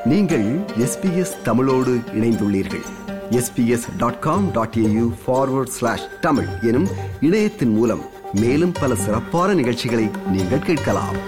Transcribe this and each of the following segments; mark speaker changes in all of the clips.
Speaker 1: நீங்கள் எஸ்பிஎஸ் தமிழோடு இணைந்துள்ளீர்கள் S B S dot com dot A U forward slash Tamil எனும் இணையத்தின் மூலம் மேலும் பல சிறப்பான நிகழ்ச்சிகளை நீங்கள் கேட்கலாம்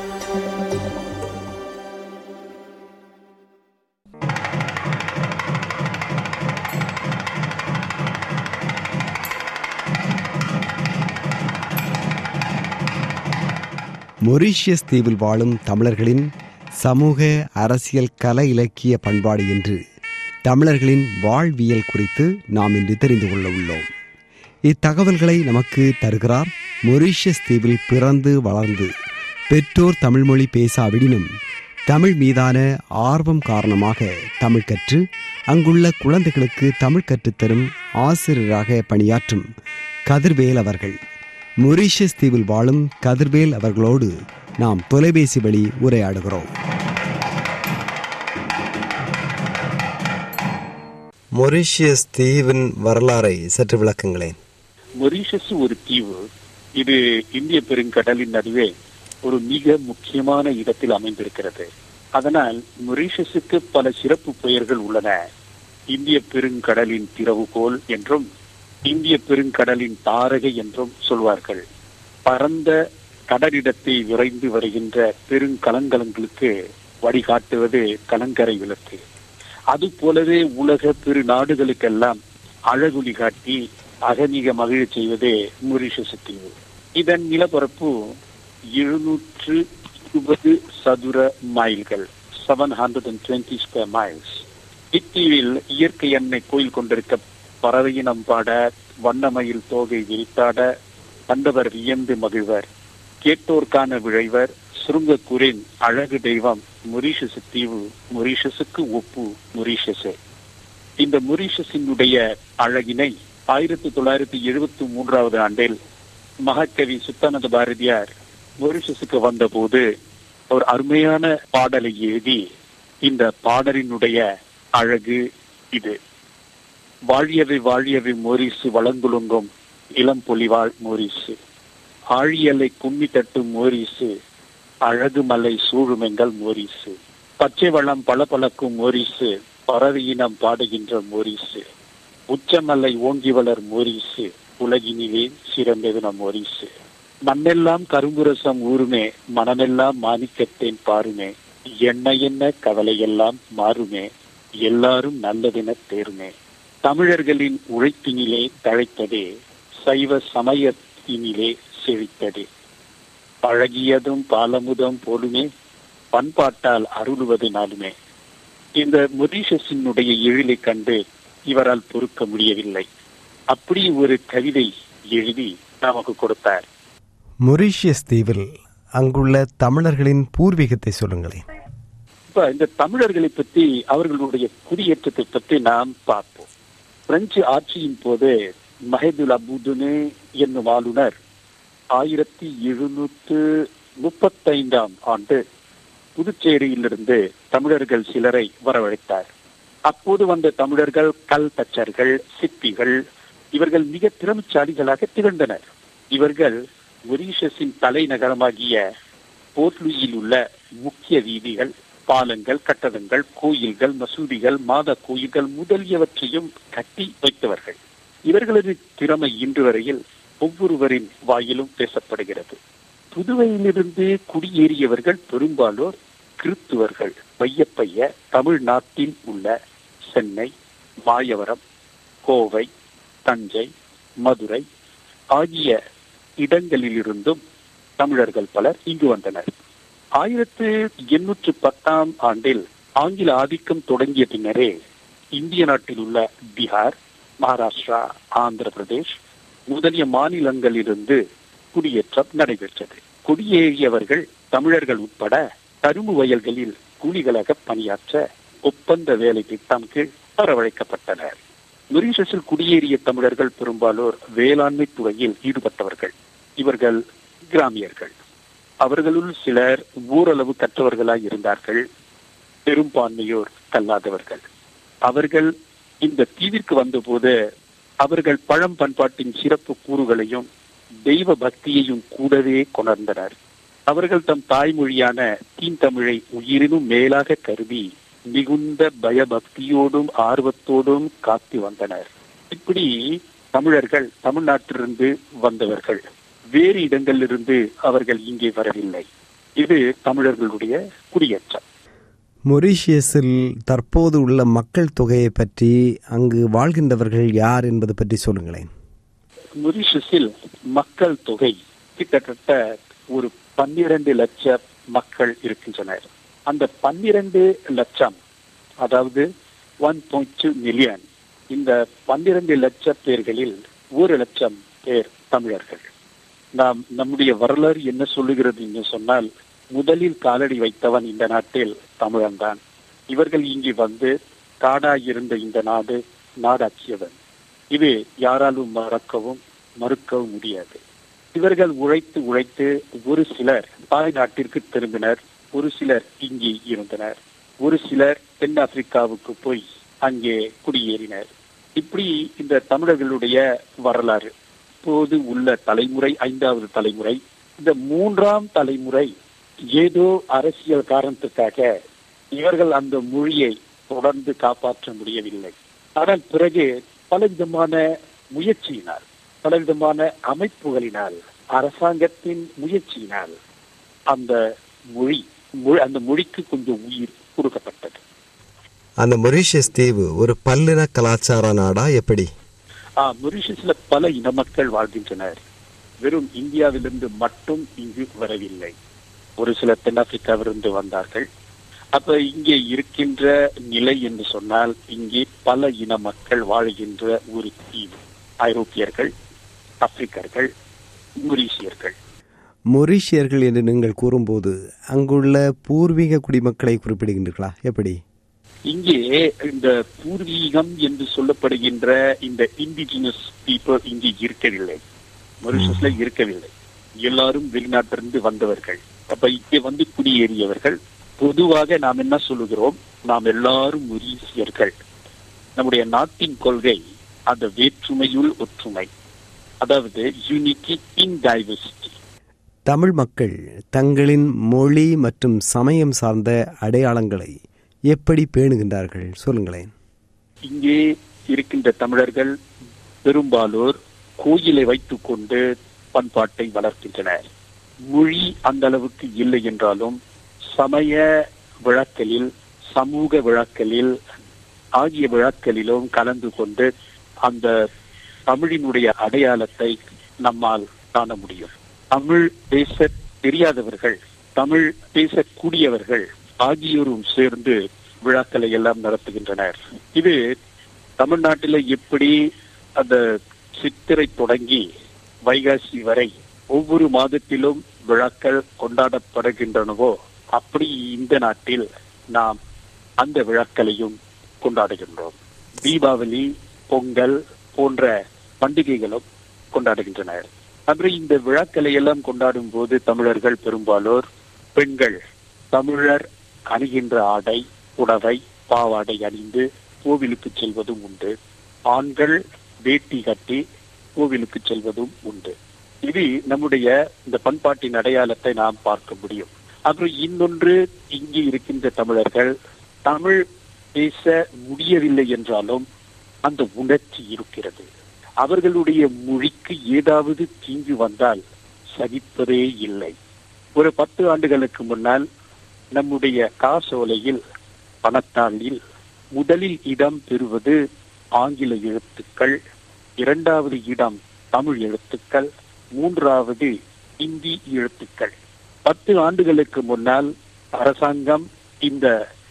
Speaker 2: மொரீஷியஸ் தீவில் வாழும் தமிழர்களின் சமூக அரசியல் கலை இலக்கிய பண்பாடு என்று தமிழர்களின் வாழ்வியல் குறித்து நாம் இன்று தெரிந்து கொள்ள உள்ளோம் இத்தகவல்களை நமக்கு தருகிறார் மொரீஷியஸ் தீவில் பிறந்து வளர்ந்து பெற்றோர் தமிழ்மொழி பேசாவிடினும் தமிழ் மீதான ஆர்வம் காரணமாக தமிழ் கற்று அங்குள்ள குழந்தைகளுக்கு தமிழ் கற்றுத்தரும் ஆசிரியராக பணியாற்றும் கதிர்வேல் அவர்கள் மொரீஷியஸ் தீவில் வாழும் கதிர்வேல் அவர்களோடு நாம் தொலைபேசி வழி உரையாடுகிறோம் மொரீஷியஸ் தீவின் வரலாறை சற்று விளக்குங்களேன்
Speaker 3: மொரீஷஸ் ஒரு தீவு இது இந்திய பெருங்கடலின் நடுவே ஒரு மிக முக்கியமான இடத்தில் அமைந்திருக்கிறது அதனால் மொரீஷஸுக்கு பல சிறப்பு பெயர்கள் உள்ளன இந்திய பெருங்கடலின் திறவுகோல் என்றும் இந்திய பெருங்கடலின் தாரகை என்றும் சொல்வார்கள் பரந்த கடலிடத்தை விரைந்து வருகின்ற பெருங்கலங்கலங்களுக்கு வழிகாட்டுவது கலங்கரை விளக்கு அது போலவே உலக பெரு நாடுகளுக்கெல்லாம் அழகுலி காட்டி அகமிக மகிழச் செய்வதே மொரிஷஸ் தீவு இதன் நிலப்பரப்பு எழுநூற்று இருபது சதுர மைல்கள் seven hundred and twenty square miles இத்தீவில் இயற்கை எண்ணெய் கோயில் கொண்டிருக்க பறவையினம் பாட வண்ணமயில் தோகை விரித்தாட கண்டவர் வியந்து மகிழ்வர் கேட்டோர்க்கான விழைவர் சுருங்கக்கூரின் அழகு தெய்வம் மொரீஷஸ் தீவு மொரீஷஸுக்கு ஒப்பு மொரீஷஸே இந்த மொரீஷஸினுடைய அழகினை ஆயிரத்தி தொள்ளாயிரத்தி எழுபத்தி மூன்றாவது ஆண்டில் மகாகவி சுத்தானந்த பாரதியார் மொரிஷஸுக்கு வந்தபோது ஒரு அருமையான பாடலை எழுதி இந்த பாடலினுடைய அழகு இது வாழியவை வாழியவை மோரிசு வளங்குலுங்கும் இளம் பொலிவாள் மோரிசு ஆழியலை கும்மி தட்டும் மோரிசு அழகு மலை சூழுமெங்கள் மோரிசு பச்சை வளம் பளபளக்கும் மோரிசு பறவையினம் பாடுகின்ற மோரிசு உச்சமல்லை ஓங்கி வளர் மோரிசு உலகினிலே சிறந்தது நம் மோரிசு மண்ணெல்லாம் கரும்புரசம் ஊருமே மனமெல்லாம் மாணிக்கத்தேன் பாருமே என்ன என்ன கவலையெல்லாம் மாறுமே எல்லாரும் நல்லதென தேருமே தமிழர்களின் உழைப்பினிலே தழைத்ததே சைவ சமயத்தினிலே செழித்ததே பழகியதும் பாலமுதம் போலுமே பண்பாட்டால் அருளுவது நாளுமே இந்த மொரீஷஸினுடைய எழிலை கண்டு இவரால் பொறுக்க முடியவில்லை அப்படி ஒரு கவிதை எழுதி நமக்கு கொடுத்தார்
Speaker 2: மொரீஷியஸ் தீவில் அங்குள்ள தமிழர்களின் பூர்வீகத்தை சொல்லுங்களேன்
Speaker 3: இப்ப இந்த தமிழர்களை பற்றி அவர்களுடைய குடியேற்றத்தை பற்றி நாம் பார்ப்போம் பிரெஞ்சு ஆட்சியின் போது மஹதுல் அபுதுனே என்னும் ஆளுநர் ஆயிரத்தி எழுநூற்று முப்பத்தைந்தாம் ஆண்டு புதுச்சேரியிலிருந்து தமிழர்கள் சிலரை வரவழைத்தார் அப்போது வந்த தமிழர்கள் கல் தச்சர்கள் சிற்பிகள் இவர்கள் மிக திறமைசாலிகளாக திகழ்ந்தனர் இவர்கள் மொரீஷஸின் தலைநகரமாகிய போர்ட்லூயில் உள்ள முக்கிய வீதிகள் பாலங்கள் கட்டடங்கள் கோயில்கள் மசூதிகள் மாத கோயில்கள் முதலியவற்றையும் கட்டி வைத்தவர்கள் இவர்களது திறமை இன்று வரையில் ஒவ்வொருவரின் வாயிலும் பேசப்படுகிறது புதுவையிலிருந்து குடியேறியவர்கள் பெரும்பாலோர் கிறித்துவர்கள் வையப்பைய தமிழ்நாட்டில் உள்ள சென்னை மாயவரம் கோவை தஞ்சை மதுரை ஆகிய இடங்களிலிருந்தும் தமிழர்கள் பலர் இங்கு வந்தனர் ஆயிரத்து எண்ணூற்று பத்தாம் ஆண்டில் ஆங்கில ஆதிக்கம் தொடங்கிய பின்னரே இந்திய நாட்டில் உள்ள பீகார் மகாராஷ்டிரா ஆந்திர பிரதேஷ் முதலிய மாநிலங்களிலிருந்து குடியேற்றம் நடைபெற்றது குடியேறியவர்கள் தமிழர்கள் உட்பட கரும்பு வயல்களில் கூலிகளாக பணியாற்ற ஒப்பந்த வேலை திட்டம் கீழ் வரவழைக்கப்பட்டனர் மொரீஷஸில் குடியேறிய தமிழர்கள் பெரும்பாலோர் வேளாண்மை துறையில் ஈடுபட்டவர்கள் இவர்கள் கிராமியர்கள் அவர்களுள் சிலர் ஓரளவு கற்றவர்களாய் இருந்தார்கள் பெரும்பான்மையோர் கல்லாதவர்கள் அவர்கள் இந்த தீவிற்கு வந்தபோது அவர்கள் பழம் பண்பாட்டின் சிறப்பு கூறுகளையும் தெய்வ பக்தியையும் கூடவே கொணர்ந்தனர் அவர்கள் தம் தாய்மொழியான தீன் தமிழை உயிரினும் மேலாக கருதி மிகுந்த பயபக்தியோடும் ஆர்வத்தோடும் காத்து வந்தனர் இப்படி தமிழர்கள் தமிழ்நாட்டிலிருந்து வந்தவர்கள் வேறு இடங்களிலிருந்து அவர்கள் இங்கே வரவில்லை இது தமிழர்களுடைய குடியேற்றம்
Speaker 2: மொரீஷியஸில் தற்போது உள்ள மக்கள் தொகையை பற்றி அங்கு வாழ்கின்றவர்கள் யார் என்பது பற்றி சொல்லுங்களேன்
Speaker 3: மொரிஷஸில் மக்கள் தொகை கிட்டத்தட்ட ஒரு பன்னிரண்டு லட்சம் மக்கள் இருக்கின்றனர் அந்த பன்னிரண்டு லட்சம் அதாவது ஒன் பாயிண்ட் டூ மில்லியன் இந்த பன்னிரண்டு லட்சம் பேர்களில் ஒரு லட்சம் பேர் தமிழர்கள் நாம் நம்முடைய வரலாறு என்ன சொல்லுகிறது என்று சொன்னால் முதலில் காலடி வைத்தவன் இந்த நாட்டில் தமிழன்தான் இவர்கள் இங்கு வந்து காடாயிருந்த இந்த நாடு நாடாக்கியவன் இது யாராலும் மறக்கவும் மறுக்கவும் முடியாது இவர்கள் உழைத்து உழைத்து ஒரு சிலர் தாய் நாட்டிற்கு திரும்பினர் ஒரு சிலர் இங்கே இருந்தனர் ஒரு சிலர் தென் ஆப்பிரிக்காவுக்கு போய் அங்கே குடியேறினர் இப்படி இந்த தமிழர்களுடைய வரலாறு இப்போது உள்ள தலைமுறை ஐந்தாவது தலைமுறை இந்த மூன்றாம் தலைமுறை ஏதோ அரசியல் காரணத்துக்காக இவர்கள் அந்த மொழியை தொடர்ந்து காப்பாற்ற முடியவில்லை ஆனால் பிறகு பலவிதமான முயற்சியினால் பலவிதமான அமைப்புகளினால் அரசாங்கத்தின் முயற்சியினால் அந்த மொழி மொழி- அந்த மொழிக்கு கொஞ்சம் உயிர் கொடுக்கப்பட்டது
Speaker 4: அந்த மொரீஷியஸ் தீவு ஒரு பல்லின கலாச்சார நாடா எப்படி
Speaker 3: ஆ, மொரிஷியஸ்ல பல இன மக்கள் வாழ்கின்றனர் வெறும் இந்தியாவிலிருந்து மட்டும் இங்கு வரவில்லை ஒரு சிலர் தென்னாப்பிரிக்காவிலிருந்து வந்தார்கள் அப்ப இங்கே இருக்கின்ற நிலை என்று சொன்னால் இங்கே பல இன மக்கள் வாழ்கின்ற ஒரு தீவு ஐரோப்பியர்கள் ஆப்பிரிக்கர்கள் மொரீசியர்கள்
Speaker 2: மொரீஷியர்கள் என்று நீங்கள் கூறும்போது அங்குள்ள பூர்வீக குடிமக்களை குறிப்பிடுகின்றீர்களா எப்படி
Speaker 3: இங்கே இந்த பூர்வீகம் என்று சொல்லப்படுகின்ற இந்த இண்டிஜினஸ் பீப்புள் இங்கே இருக்கவில்லை மொரிஷஸ்ல இருக்கவில்லை எல்லாரும் வெளிநாட்டிலிருந்து வந்தவர்கள் அப்ப இங்கே வந்து குடியேறியவர்கள் பொதுவாக நாம் என்ன சொல்லுகிறோம் நாம் எல்லாரும் மொரீசியர்கள் நம்முடைய நாட்டின் கொள்கை அந்த வேற்றுமையுள் ஒற்றுமை அதாவது யூனிட்டி இன் டைவர்சிட்டி
Speaker 2: தமிழ் மக்கள் தங்களின் மொழி மற்றும் சமயம் சார்ந்த அடையாளங்களை எப்படி பேணுகின்றார்கள் சொல்லுங்களேன்
Speaker 3: இங்கே இருக்கின்ற தமிழர்கள் பெரும்பாலோர் கோயிலை வைத்துக்கொண்டு பண்பாட்டை வளர்க்கின்றனர் மொழி அந்த அளவுக்கு இல்லை என்றாலும் சமய விழாக்களில் சமூக விழாக்களில் ஆகிய விழாக்களிலும் கலந்து கொண்டு அந்த தமிழினுடைய அடையாளத்தை நம்மால் காண முடியும் தமிழ் பேச தெரியாதவர்கள் தமிழ் பேசக்கூடியவர்கள் ஆகியோரும் சேர்ந்து விழாக்களை எல்லாம் நடத்துகின்றனர் இது தமிழ்நாட்டில எப்படி அந்த சித்திரை தொடங்கி வைகாசி வரை ஒவ்வொரு மாதத்திலும் விழாக்கள் கொண்டாடப்படுகின்றனவோ அப்படி இந்த நாட்டில் நாம் அந்த விழாக்களையும் கொண்டாடுகின்றோம் தீபாவளி பொங்கல் போன்ற பண்டிகைகளும் கொண்டாடுகின்றனர் அப்புறம் இந்த விழாக்களை எல்லாம் கொண்டாடும் போது தமிழர்கள் பெரும்பாலோர் பெண்கள் தமிழர் அணிகின்ற ஆடை புடவை பாவாடை அணிந்து கோவிலுக்கு செல்வதும் உண்டு ஆண்கள் வேட்டி கட்டி கோவிலுக்கு செல்வதும் உண்டு இது நம்முடைய இந்த பண்பாட்டின் அடையாளத்தை நாம் பார்க்க முடியும் அப்புறம் இன்னொன்று இங்கே இருக்கின்ற தமிழர்கள் தமிழ் பேச முடியவில்லை என்றாலும் அந்த உணர்ச்சி இருக்கிறது அவர்களுடைய மொழிக்கு ஏதாவது தீங்கு வந்தால் சகிப்பதே இல்லை ஒரு பத்து ஆண்டுகளுக்கு முன்னால் நம்முடைய காசோலையில் பணத்தாளில் முதலில் இடம் பெறுவது ஆங்கில எழுத்துக்கள் இரண்டாவது இடம் தமிழ் எழுத்துக்கள் மூன்றாவது இந்தி எழுத்துக்கள் பத்து ஆண்டுகளுக்கு முன்னால் அரசாங்கம் இந்த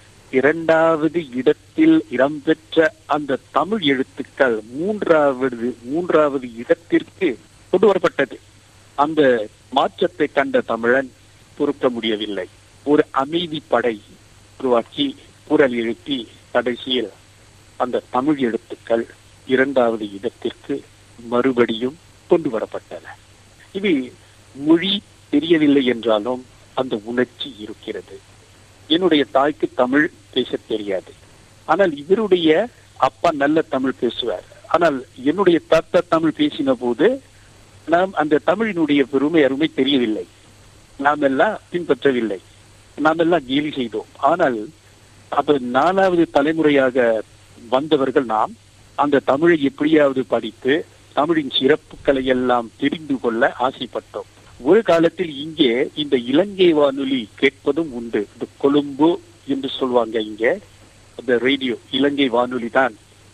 Speaker 3: இரண்டாவது இடத்தில் இடம்பெற்ற அந்த தமிழ் எழுத்துக்கள் மூன்றாவது மூன்றாவது இடத்திற்கு கொண்டு வரப்பட்டது அந்த மாற்றத்தை கண்ட தமிழன் பொறுக்க முடியவில்லை ஒரு அமைதி படை உருவாக்கி குரல் எழுப்பி கடைசியில் அந்த தமிழ் எழுத்துக்கள் இரண்டாவது இடத்திற்கு மறுபடியும் கொண்டு வரப்பட்டன இது மொழி தெரியவில்லை என்றாலும் அந்த உணர்ச்சி இருக்கிறது என்னுடைய தாய்க்கு தமிழ் பேச தெரியாது ஆனால் இவருடைய அப்பா நல்ல தமிழ் பேசுவார் ஆனால் என்னுடைய தாத்தா தமிழ் பேசின போது நாம் அந்த தமிழினுடைய பெருமை அருமை தெரியவில்லை நாம் எல்லாம் பின்பற்றவில்லை நாம் எல்லாம் கேலி செய்தோம் ஆனால் அப்ப நாலாவது தலைமுறையாக வந்தவர்கள் நாம் அந்த தமிழை எப்படியாவது படித்து தமிழின் சிறப்புகளை எல்லாம் தெரிந்து கொள்ள ஆசைப்பட்டோம் ஒரு காலத்தில் இங்கே இந்த இலங்கை வானொலி கேட்பதும் உண்டு இந்த கொழும்பு என்று சொல்லுவாங்க இங்க அந்த ரேடியோ இலங்கை வானொலி தான்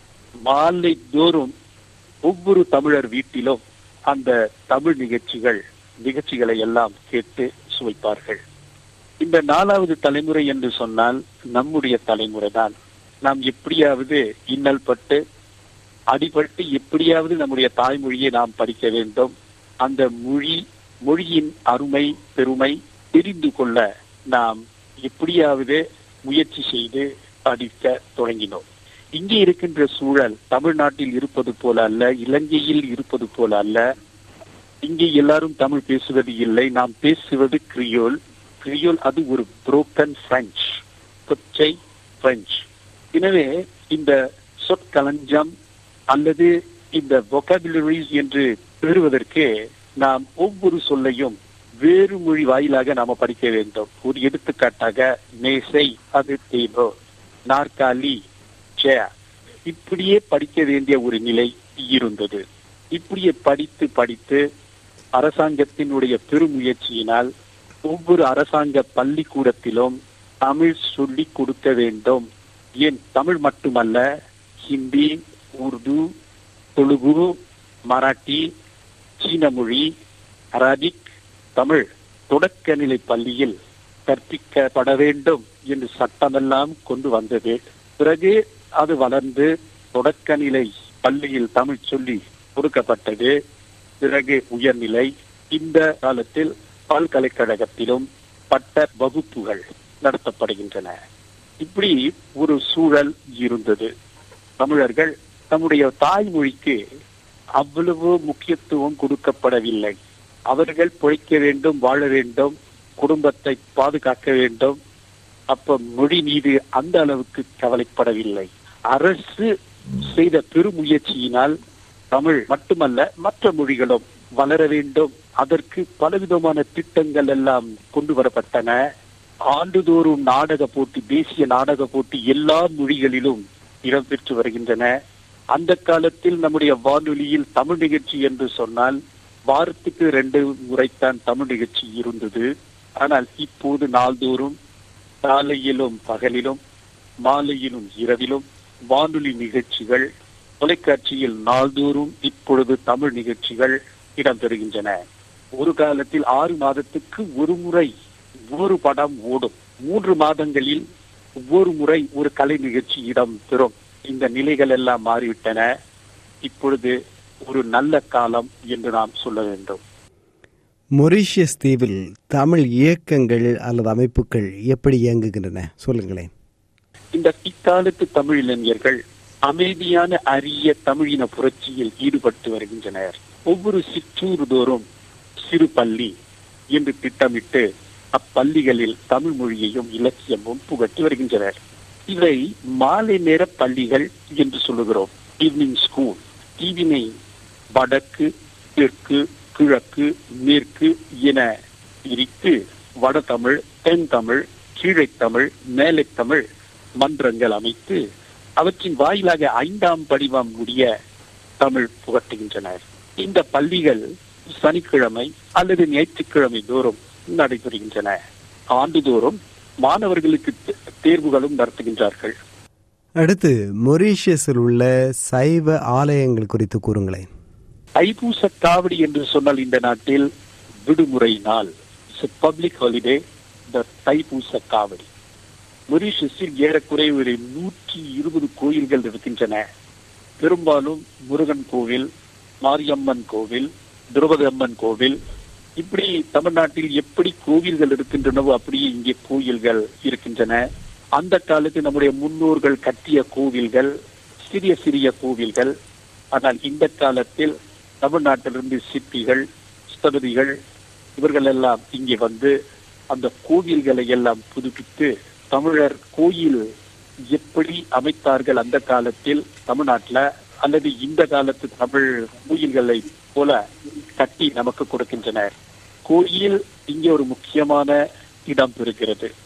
Speaker 3: மாலை தோறும் ஒவ்வொரு தமிழர் வீட்டிலும் அந்த தமிழ் நிகழ்ச்சிகள் நிகழ்ச்சிகளை எல்லாம் கேட்டு சுவைப்பார்கள் இந்த நாலாவது தலைமுறை என்று சொன்னால் நம்முடைய தலைமுறை தான் நாம் எப்படியாவது இன்னல் பட்டு அடிபட்டு எப்படியாவது நம்முடைய தாய்மொழியை நாம் படிக்க வேண்டும் அந்த மொழி மொழியின் அருமை பெருமை தெரிந்து கொள்ள நாம் எப்படியாவது முயற்சி செய்து படிக்க தொடங்கினோம் இங்கே இருக்கின்ற சூழல் தமிழ்நாட்டில் இருப்பது போல அல்ல இலங்கையில் இருப்பது போல அல்ல இங்கே எல்லாரும் தமிழ் பேசுவது இல்லை நாம் பேசுவது கிரியோல் கிரியோல் அது ஒரு புரோக்கன் பிரெஞ்சு கொச்சை பிரெஞ்சு எனவே இந்த சொற்களஞ்சம் அல்லது இந்த vocabularies என்று பெறுவதற்கு நாம் ஒவ்வொரு சொல்லையும் வேறு மொழி வாயிலாக நாம படிக்க வேண்டும் ஒரு எடுத்துக்காட்டாக மேசை அது டேபிள் நாற்காலி chair இப்படியே படிக்க வேண்டிய ஒரு நிலை இருந்தது இப்படியே படித்து படித்து அரசாங்கத்தினுடைய பெருமுயற்சியினால் ஒவ்வொரு அரசாங்க பள்ளிக்கூடத்திலும் தமிழ் சொல்லிக் கொடுக்க வேண்டும் ஏன் தமிழ் மட்டுமல்ல ஹிந்தி உருது தெலுங்கு மராட்டி சீன மொழி அரபிக் தமிழ் தொடக்க நிலை பள்ளியில் கற்பிக்கப்பட வேண்டும் என்று சட்டமெல்லாம் கொண்டு வந்தது பிறகு அது வளர்ந்து தொடக்க நிலை பள்ளியில் தமிழ் சொல்லி கொடுக்கப்பட்டது பிறகு உயர்நிலை இந்த காலத்தில் பல்கலைக்கழகத்திலும் பட்ட வகுப்புகள் நடத்தப்படுகின்றன இப்படி ஒரு சூழல் இருந்தது தமிழர்கள் தம்முடைய தாய்மொழிக்கு அவ்வளவு முக்கியத்துவம் கொடுக்கப்படவில்லை அவர்கள் பிழைக்க வேண்டும் வாழ வேண்டும் குடும்பத்தை பாதுகாக்க வேண்டும் அப்ப மொழி மீது அந்த அளவுக்கு கவலைப்படவில்லை அரசு செய்த பெருமுயற்சியினால் தமிழ் மட்டுமல்ல மற்ற மொழிகளும் வளர வேண்டும் அதற்கு பலவிதமான திட்டங்கள் எல்லாம் கொண்டு வரப்பட்டன ஆண்டுதோறும் நாடக போட்டி தேசிய நாடக போட்டி எல்லா மொழிகளிலும் இடம்பெற்று வருகின்றன அந்த காலத்தில் நம்முடைய வானொலியில் தமிழ் நிகழ்ச்சி என்று சொன்னால் வாரத்துக்கு ரெண்டு முறைத்தான் தமிழ் நிகழ்ச்சி இருந்தது ஆனால் இப்போது நாள்தோறும் காலையிலும் பகலிலும் மாலையிலும் இரவிலும் வானொலி நிகழ்ச்சிகள் தொலைக்காட்சியில் நாள்தோறும் இப்பொழுது தமிழ் நிகழ்ச்சிகள் இடம்பெறுகின்றன ஒரு காலத்தில் ஆறு மாதத்துக்கு ஒரு முறை ஒரு படம் ஓடும் மூன்று மாதங்களில் ஒவ்வொரு முறை ஒரு கலை நிகழ்ச்சி இடம்பெறும் இந்த நிலைகள் எல்லாம் மாறிவிட்டன இப்பொழுது ஒரு நல்ல காலம் என்று நாம் சொல்ல வேண்டும்
Speaker 2: மொரீஷியஸ் தீவில் தமிழ் இயக்கங்கள் அல்லது அமைப்புகள் எப்படி இயங்குகின்றன சொல்லுங்களேன்
Speaker 3: இந்த இக்காலத்து தமிழ் இளைஞர்கள் அமைதியான அரிய தமிழின புரட்சியில் ஈடுபட்டு வருகின்றனர் ஒவ்வொரு சிற்றூர் தோறும் சிறு பள்ளி என்று திட்டமிட்டு அப்பள்ளிகளில் தமிழ் மொழியையும் இலக்கியமும் புகட்டி வருகின்றனர் இவை மாலை நேர பள்ளிகள் என்று சொல்லுகிறோம் ஈவினிங் ஸ்கூல் ஈவினை வடக்கு தெற்கு கிழக்கு மேற்கு என பிரித்து வடதமிழ் தென் தமிழ் கீழைத்தமிழ் மேலைத்தமிழ் மன்றங்கள் அமைத்து அவற்றின் வாயிலாக ஐந்தாம் படிவம் முடிய தமிழ் புகட்டுகின்றனர் இந்த பள்ளிகள் சனிக்கிழமை அல்லது ஞாயிற்றுக்கிழமை தோறும் நடைபெறுகின்றன ஆண்டுதோறும் மாணவர்களுக்கு தே- தேர்வுகளும் நடத்துகின்றார்கள்
Speaker 2: அடுத்து மொரீஷியஸில் உள்ள சைவ ஆலயங்கள் குறித்து கூறுங்களேன்
Speaker 3: தைப்பூச காவடி என்று சொன்னால் இந்த நாட்டில் விடுமுறை நாள் பப்ளிக் ஹாலிடே த தைப்பூச காவடி மொரீஷியஸில் ஏறக்குறைய ஒரு நூற்றி இருபது கோயில்கள் இருக்கின்றன பெரும்பாலும் முருகன் கோவில் மாரியம்மன் கோவில் திரௌபதி அம்மன் கோவில் இப்படி தமிழ்நாட்டில் எப்படி கோவில்கள் இருக்கின்றனவோ அப்படியே இங்கே கோயில்கள் இருக்கின்றன அந்த காலத்தில் நம்முடைய முன்னோர்கள் கட்டிய கோவில்கள் சிறிய சிறிய கோவில்கள் ஆனால் இந்த காலத்தில் தமிழ்நாட்டிலிருந்து சிற்பிகள் ஸ்தபதிகள் இவர்கள் எல்லாம் இங்கே வந்து அந்த கோவில்களை எல்லாம் புதுப்பித்து தமிழர் கோயில் எப்படி அமைத்தார்கள் அந்த காலத்தில் தமிழ்நாட்டுல அல்லது இந்த காலத்து தமிழ் கோயில்களை போல கட்டி நமக்கு கொடுக்கின்றனர் கோயில் இங்கே ஒரு முக்கியமான இடம் பெறுகிறது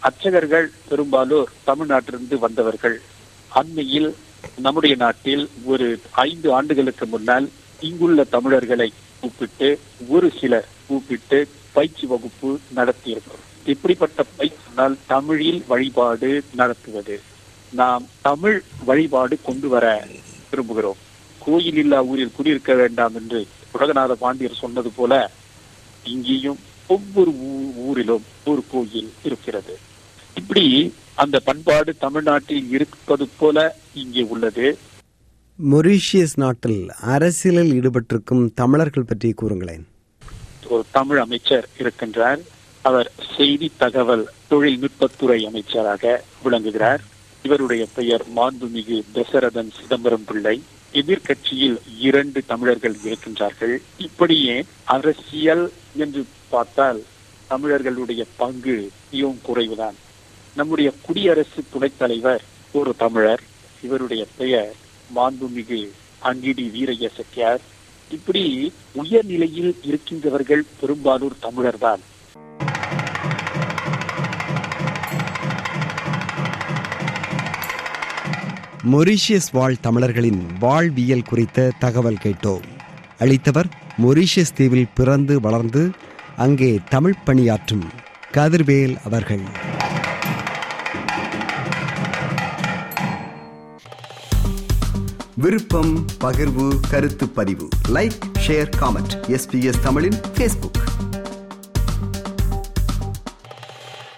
Speaker 3: அர்ச்சகர்கள் பெரும்பாலோர் தமிழ்நாட்டிலிருந்து வந்தவர்கள் அண்மையில் நம்முடைய நாட்டில் ஒரு ஐந்து ஆண்டுகளுக்கு முன்னால் இங்குள்ள தமிழர்களை கூப்பிட்டு ஒரு சிலர் கூப்பிட்டு பயிற்சி வகுப்பு நடத்தியிருக்கிறோம் இப்படிப்பட்ட பயிற்சினால் தமிழில் வழிபாடு நடத்துவது நாம் தமிழ் வழிபாடு கொண்டு வர விரும்புகிறோம் கோயில் இல்லா ஊரில் குடியிருக்க வேண்டாம் என்று உலகநாத பாண்டியர் சொன்னது போல இங்கேயும் ஒவ்வொரு ஊ- ஊரிலும் ஒரு கோயில் இருக்கிறது இப்படி அந்த பண்பாடு தமிழ்நாட்டில் இருப்பது போல இங்கே உள்ளது
Speaker 2: மொரீஷியஸ் நாட்டில் அரசியலில் ஈடுபட்டிருக்கும் தமிழர்கள் பற்றி கூறுங்களேன்
Speaker 3: ஒரு தமிழ் அமைச்சர் இருக்கின்றார் அவர் செய்தி தகவல் தொழில்நுட்பத்துறை அமைச்சராக விளங்குகிறார் இவருடைய பெயர் மாண்புமிகு தசரதன் சிதம்பரம் பிள்ளை எதிர்க்கட்சியில் இரண்டு தமிழர்கள் இருக்கின்றார்கள் இப்படியே அரசியல் என்று பார்த்தால் தமிழர்களுடைய பங்கு மிகவும் குறைவுதான் நம்முடைய குடியரசு துணைத் தலைவர் ஒரு தமிழர் இவருடைய பெயர் மாண்புமிகு அங்கிடி வீரய்ய செட்டியார் இப்படி உயர்நிலையில் இருக்கின்றவர்கள் பெரும்பாலூர் தமிழர்தான்
Speaker 2: மொரீஷியஸ் வாழ் தமிழர்களின் வாழ்வியல் குறித்த தகவல் கேட்டோம் அளித்தவர் மொரீஷியஸ் தீவில் பிறந்து வளர்ந்து அங்கே தமிழ் பணியாற்றும் கதிர்வேல் அவர்கள்
Speaker 1: விருப்பம் பகிர்வு கருத்து பதிவு லைக் ஷேர் காமெண்ட் எஸ்பிஎஸ் தமிழின் ஃபேஸ்புக்